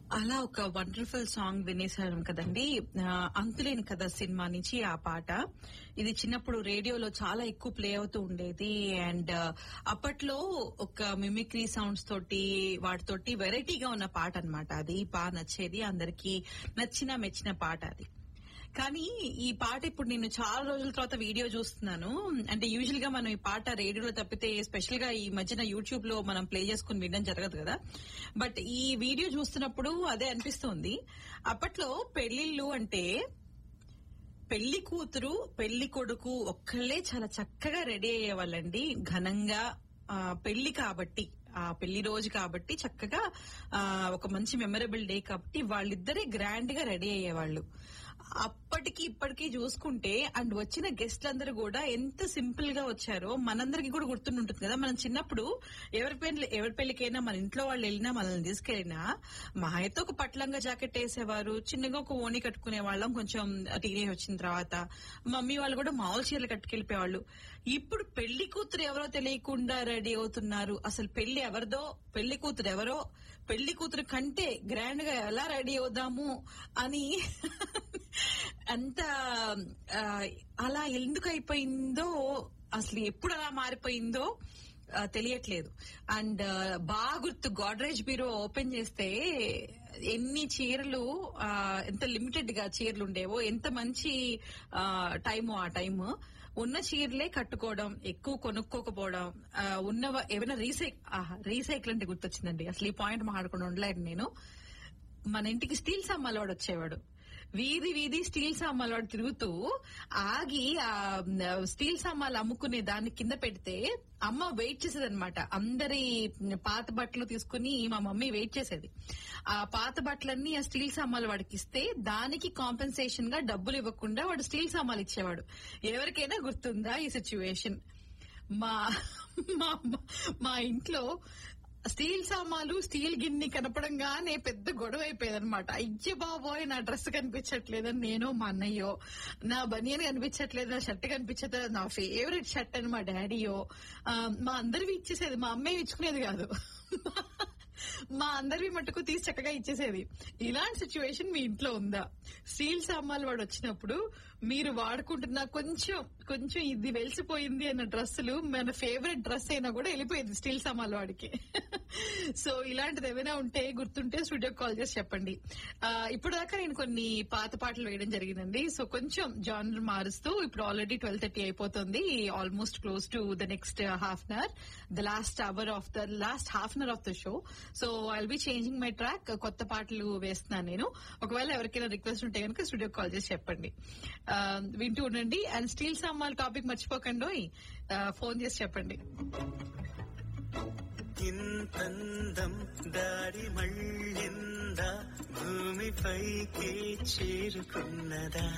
అలా ఒక wonderful song వినేసాం కదండి ఆ, అంతులేని కదా సినిమా నుంచి ఆ పాట ఇది చిన్నప్పుడు రేడియోలో చాలా ఎక్కువ ప్లే అవుతూ ఉండేది అండ్ అప్పట్లో ఒక మిమిక్రీ సౌండ్స్ తోటి వాటితోటి వెరైటీగా ఉన్న పాట అన్నమాట అది బాగా నచ్చేది అందరికి నచ్చిన మెచ్చిన పాట అది కానీ ఈ పాట ఇప్పుడు నేను చాలా రోజుల తర్వాత వీడియో చూస్తున్నాను అంటే యూజువల్ గా మనం ఈ పాట రేడియోలో తప్పితే స్పెషల్ గా ఈ మధ్యన యూట్యూబ్ లో మనం ప్లే చేసుకుని వినడం జరగదు కదా బట్ ఈ వీడియో చూస్తున్నప్పుడు అదే అనిపిస్తుంది అప్పట్లో పెళ్లిళ్ళు అంటే పెళ్లి కూతురు పెళ్లి కొడుకు ఒక్కళ్ళే చాలా చక్కగా రెడీ అయ్యేవాళ్ళండి ఘనంగా ఆ, పెళ్లి కాబట్టి ఆ పెళ్లి రోజు కాబట్టి చక్కగా ఆ, ఒక మంచి మెమరబుల్ డే కాబట్టి వాళ్ళిద్దరే గ్రాండ్ గా రెడీ అయ్యేవాళ్ళు అప్పటికి ఇప్పటికి చూసుకుంటే అండ్ వచ్చిన గెస్ట్లందరూ కూడా ఎంత సింపుల్ గా వచ్చారో మనందరికి కూడా గుర్తుంటుంది కదా మనం చిన్నప్పుడు ఎవరి పెళ్లి ఎవరి పెళ్లికైనా మన ఇంట్లో వాళ్ళు వెళ్ళినా మనల్ని తీసుకెళ్ళినా మా అయితే ఒక పట్లంగా జాకెట్ వేసేవారు చిన్నగా ఒక ఓణి కట్టుకునే వాళ్ళం కొంచెం టీనేజ్ వచ్చిన తర్వాత మమ్మీ వాళ్ళు కూడా మామూలు చీరలు కట్టుకెళ్ళిపోయేవాళ్ళు ఇప్పుడు పెళ్లి కూతురు ఎవరో తెలియకుండా రెడీ అవుతున్నారు అసలు పెళ్లి ఎవరిదో పెళ్లి కూతురు ఎవరో పెళ్లి కూతురు కంటే గ్రాండ్ గా ఎలా రెడీ అవుదాము అని అంత ఆ, అలా ఎందుకు అయిపోయిందో అసలు ఎప్పుడు అలా మారిపోయిందో ఆ, తెలియట్లేదు అండ్ బాగా గుర్తు గోడ్రేజ్ బ్యూరో ఓపెన్ చేస్తే ఎన్ని చీరలు ఆ, ఎంత లిమిటెడ్ గా చీరలు ఉండేవో ఎంత మంచి టైము ఆ టైము ఉన్న చీరలే కట్టుకోవడం ఎక్కువ కొనుక్కోకపోవడం ఆ, ఉన్న ఏమైనా రీసైకిల్ రీసైకిల్ అంటే గుర్తొచ్చిందండి అసలు ఈ పాయింట్ మాట్లాడకుండా ఉండలేను నేను మన ఇంటికి స్టీల్ సామాన్లు వాడు వచ్చేవాడు వీధి వీధి స్టీల్ సామాన్లు వాడు తిరుగుతూ ఆగి ఆ స్టీల్ సామాన్లు అమ్ముకునే దాన్ని కింద పెడితే అమ్మ వెయిట్ చేసేది అనమాట అందరి పాత బట్టలు తీసుకుని మా మమ్మీ వెయిట్ చేసేది ఆ పాత బట్టలన్నీ ఆ స్టీల్ సామాన్లు వాడికి ఇస్తే దానికి కాంపెన్సేషన్ గా డబ్బులు ఇవ్వకుండా వాడు స్టీల్ సామాన్లు ఇచ్చేవాడు ఎవరికైనా గుర్తుందా ఈ సిచ్యువేషన్ మా మా మా ఇంట్లో స్టీల్ సామాన్లు స్టీల్ గిన్నె కనపడంగానే పెద్ద గొడవ అయిపోయేది అనమాట అయ్య బాబోయ్ నా డ్రెస్ కనిపించట్లేదని నేను మా అన్నయ్యో నా బనియన్ కనిపించట్లేదు నా షర్ట్ కనిపించట్లేదు నా ఫేవరెట్ షర్ట్ అని మా డాడీయో ఆ, మా అందరివి ఇచ్చేసేది మా అమ్మాయి ఇచ్చుకునేది కాదు మా అందరివి మట్టుకు తీసి చక్కగా ఇచ్చేసేది ఇలాంటి సిచ్యువేషన్ మీ ఇంట్లో ఉందా స్టీల్ సామాన్లు వాడు వచ్చినప్పుడు మీరు వాడుకుంటున్న కొంచెం కొంచెం ఇది వెలిసిపోయింది అన్న డ్రెస్సులు మన ఫేవరెట్ డ్రెస్ అయినా కూడా వెళ్ళిపోయింది స్టీల్ సామాన్లు వాడికి సో ఇలాంటిది ఏమైనా ఉంటే గుర్తుంటే స్టూడియో కాల్ చేసి చెప్పండి ఆ, ఇప్పుడు దాకా నేను కొన్ని పాత పాటలు వేయడం జరిగిందండి సో కొంచెం జానర్ మారుస్తూ ఇప్పుడు ఆల్రెడీ ట్వెల్వ్ థర్టీ అయిపోతుంది almost close to the next half an hour the last hour of the last half an hour of the show so I be changing my track కొత్త పాటలు వేస్తున్నాను నేను ఒకవేళ ఎవరికైనా రిక్వెస్ట్ ఉంటే కనుక స్టూడియో కాల్ చేసి చెప్పండి ఆ, వింటూ ఉండండి అండ్ స్టీల్ సామాన్ టాపిక్ మర్చిపోకండి ఫోన్ చేసి చెప్పండి ఇంతందం దారి మళ్ళిందా భూమిపైకి చేరుకున్నదా